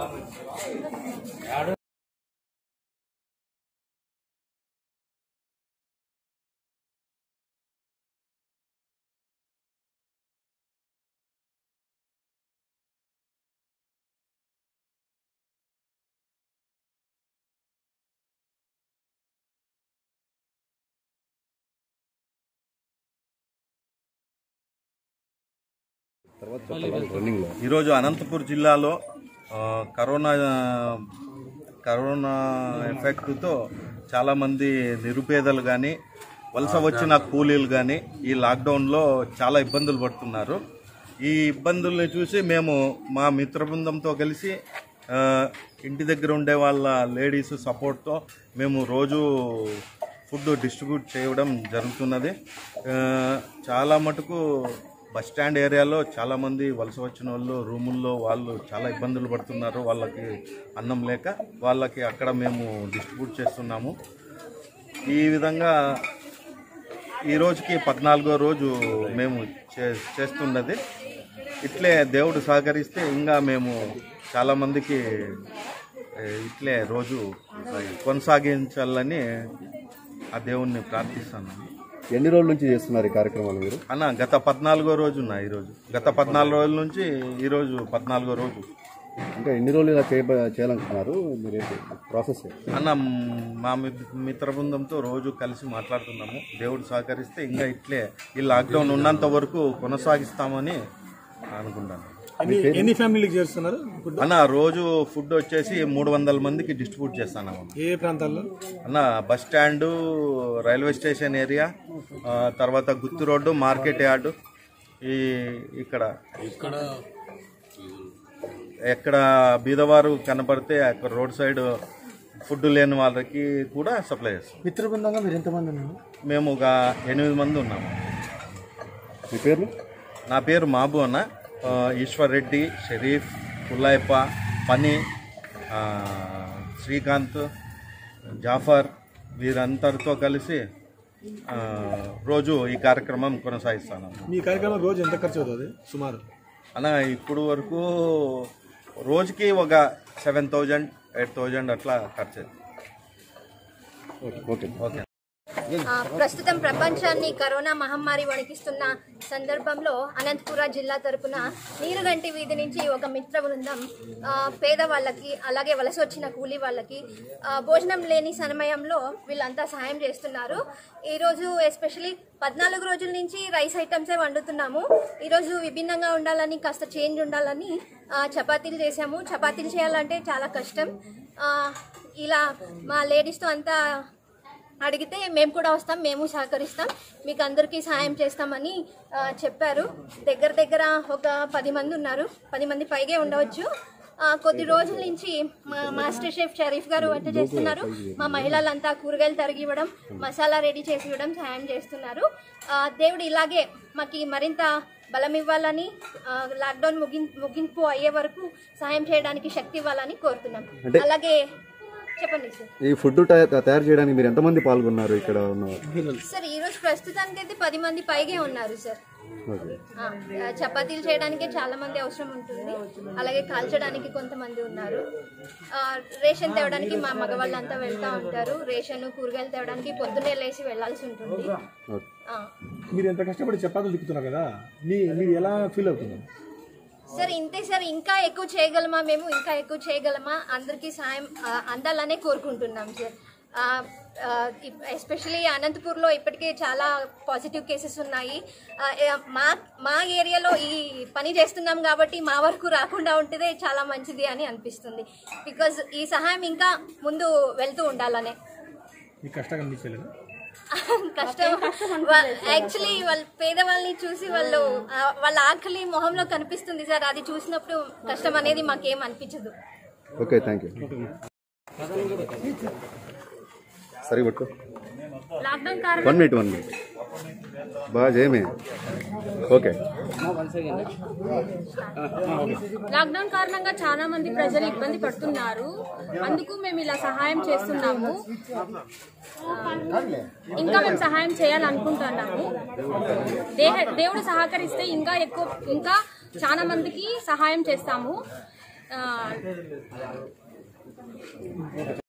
ఈరోజు అనంతపూర్ జిల్లాలో ఆ, కరోనా కరోనా ఎఫెక్ట్తో చాలామంది నిరుపేదలు కానీ వలస వచ్చిన కూలీలు కానీ ఈ లాక్డౌన్లో చాలా ఇబ్బందులు పడుతున్నారు ఈ ఇబ్బందుల్ని చూసి మేము మా మిత్ర బృందంతో కలిసి ఆ, ఇంటి దగ్గర ఉండే వాళ్ళ లేడీస్ సపోర్ట్తో మేము రోజు ఫుడ్ డిస్ట్రిబ్యూట్ చేయడం జరుగుతున్నది ఆ, చాలా మటుకు బస్ స్టాండ్ ఏరియాలో చాలామంది వలస వచ్చిన వాళ్ళు రూముల్లో వాళ్ళు చాలా ఇబ్బందులు పడుతున్నారు వాళ్ళకి అన్నం లేక వాళ్ళకి అక్కడ మేము డిస్ట్రిబ్యూట్ చేస్తున్నాము ఈ విధంగా ఈ రోజుకి పద్నాలుగో రోజు మేము చే చేస్తున్నది ఇట్లే దేవుడు సహకరిస్తే ఇంకా మేము చాలామందికి ఏ, ఇట్లే రోజు కొనసాగించాలని ఆ దేవుణ్ణి ప్రార్థిస్తున్నాను ఎన్ని రోజుల నుంచి చేస్తున్నారు ఈ కార్యక్రమాలు మీరు అన్న గత పద్నాలుగో రోజు ఉన్నా ఈరోజు గత పద్నాలుగు రోజుల నుంచి ఈరోజు పద్నాలుగో రోజు ఇంకా ఎన్ని రోజులు ఇలా చేయ చేయాలనుకుంటున్నారు మీరు ఏంటి ప్రాసెస్ అన్న మ్, మా మి- మిత్ర బృందంతో రోజు కలిసి మాట్లాడుతున్నాము దేవుడు సహకరిస్తే ఇంకా ఇట్లే ఈ లాక్డౌన్ ఉన్నంత వరకు కొనసాగిస్తామని అనుకుంటాను ఎన్ని ఎన్ని ఫ్యామిలీకి చేస్తున్నారు ఫుడ్ అన్న రోజు ఫుడ్ వచ్చేసి మూడు వందల మందికి డిస్ట్రిబ్యూట్ చేస్తాను ఏ ఏ ప్రాంతాల్లో అన్న bus stand railway station area ఆ, తర్వాత గుత్తు రోడ్డు మార్కెట్ యార్డు ఈ ఇక్కడ ఎక్కడ బీదవారు కనపడితే అక్కడ రోడ్ సైడ్ ఫుడ్ లేని వాళ్ళకి కూడా సప్లై చేస్తాం మిత్ర బృందంగా మీరు ఎంతమంది ఉన్నారు మేము ఒక ఎనిమిది మంది ఉన్నాము మీ పేర్లు నా పేరు మాబు అన్న ఆ, ఈశ్వర్ రెడ్డి షరీఫ్ పుల్లాయప్ప పని ఆ, శ్రీకాంత్ జాఫర్ వీరందరితో కలిసి ఆ, రోజు ఈ కార్యక్రమం కొనసాగిస్తాను మీ కార్యక్రమం రోజు ఎంత ఖర్చు అవుతుంది సుమారు అన్న ఇప్పుడు వరకు రోజుకి ఒక సెవెన్ థౌజండ్ ఎయిట్ థౌజండ్ అట్లా ఖర్చు అవుతుంది. ఓకే ఓకే ఆ, ప్రస్తుతం ప్రపంచాన్ని కరోనా మహమ్మారి వణికిస్తున్న సందర్భంలో అనంతపుర జిల్లా తరపున నీరుగంటి వీధి నుంచి ఒక మిత్ర బృందం ఆ, పేదవాళ్ళకి అలాగే వలస వచ్చిన కూలీ వాళ్ళకి ఆ, భోజనం లేని సమయంలో వీళ్ళంతా సహాయం చేస్తున్నారు ఈరోజు ఎస్పెషలీ పద్నాలుగు రోజుల నుంచి రైస్ ఐటమ్సే వండుతున్నాము ఈరోజు విభిన్నంగా ఉండాలని కాస్త చేంజ్ ఉండాలని ఆ, చపాతీలు చేసాము చపాతీలు చేయాలంటే చాలా కష్టం ఆ, ఇలా మా లేడీస్తో అంతా అడిగితే మేము కూడా వస్తాం మేము సహకరిస్తాం మీకు అందరికీ సహాయం చేస్తామని ఆ, చెప్పారు దగ్గర దగ్గర ఒక పది మంది ఉన్నారు పది మంది పైగే ఉండవచ్చు ఆ, కొద్ది రోజుల నుంచి మా మాస్టర్ షెఫ్ షరీఫ్ గారు వంట చేస్తున్నారు మా మహిళలంతా కూరగాయలు తరిగి ఇవ్వడం మసాలా రెడీ చేసి ఇవ్వడం సహాయం చేస్తున్నారు ఆ, దేవుడు ఇలాగే మాకు మరింత బలం ఇవ్వాలని ఆ, లాక్డౌన్ ముగిం ముగింపు అయ్యే వరకు సహాయం చేయడానికి శక్తి ఇవ్వాలని కోరుతున్నాం అలాగే చెప్పండి సార్ ఈ ఫుడ్ తయారు చేయడానికి మీరు ఎంతమంది పాల్గొన్నారు ఇక్కడ ఉన్న సార్ ఈ రోజు ప్రస్తుతానికి అయితే పది మంది పైగే ఉన్నారు సార్ ఓకే ఆ, ఆ, చపాతీలు చేయడానికే చాలా మంది అవసరం ఉంటుంది అలాగే కాల్చడానికి కొంతమంది ఉన్నారు ఆ, రేషన్ తేవడానికి మా మగవాళ్ళంతా వెళ్తా ఉంటారు రేషన్ కూరగాయలు తేవడానికి పొద్దున్నే లేచి వెళ్ళాల్సి ఉంటుంది ఓకే ఆ. మీరు ఎంత కష్టపడి చపాతీలు దిక్కుతున్నారు కదా మీ మీరు ఎలా ఫీల్ అవుతున్నారు సార్ ఇంతే సార్ ఇంకా ఎక్కువ చేయగలమా మేము ఇంకా ఎక్కువ చేయగలమా అందరికీ సాయం ఆ, అందాలనే కోరుకుంటున్నాం సార్ ఎస్పెషలీ అనంతపూర్లో ఇప్పటికే చాలా పాజిటివ్ కేసెస్ ఉన్నాయి ఆ, ఏ, మా మా ఏరియాలో ఈ పని చేస్తున్నాం కాబట్టి మా వరకు రాకుండా ఉంటేదే చాలా మంచిది అని అనిపిస్తుంది బికాజ్ ఈ సహాయం ఇంకా ముందు వెళ్తూ ఉండాలనే మీకు కష్టంగా అనిపించలేదు కష్టం యాక్చువల్లీ వాళ్ళ పేదవాళ్ళని చూసి వాళ్ళు ఆ, వాళ్ళ ఆకలి మొహంలో కనిపిస్తుంది సార్ అది చూసినప్పుడు కష్టం అనేది మాకేం అనిపించదు ఓకే థ్యాంక్ యూ సరిగా పట్టుకో lockdown one minute one minute బాగా చేయమే ఓకే లాక్డౌన్ కారణంగా చాలా మంది ప్రజలు ఇబ్బంది పడుతున్నారు అందుకు మేము ఇలా సహాయం చేస్తున్నాము ఇంకా మేము సహాయం చేయాలనుకుంటున్నాము దేహ దేవుడు సహకరిస్తే ఇంకా ఎక్కువ ఇంకా చాలా మందికి సహాయం చేస్తాము ఆ,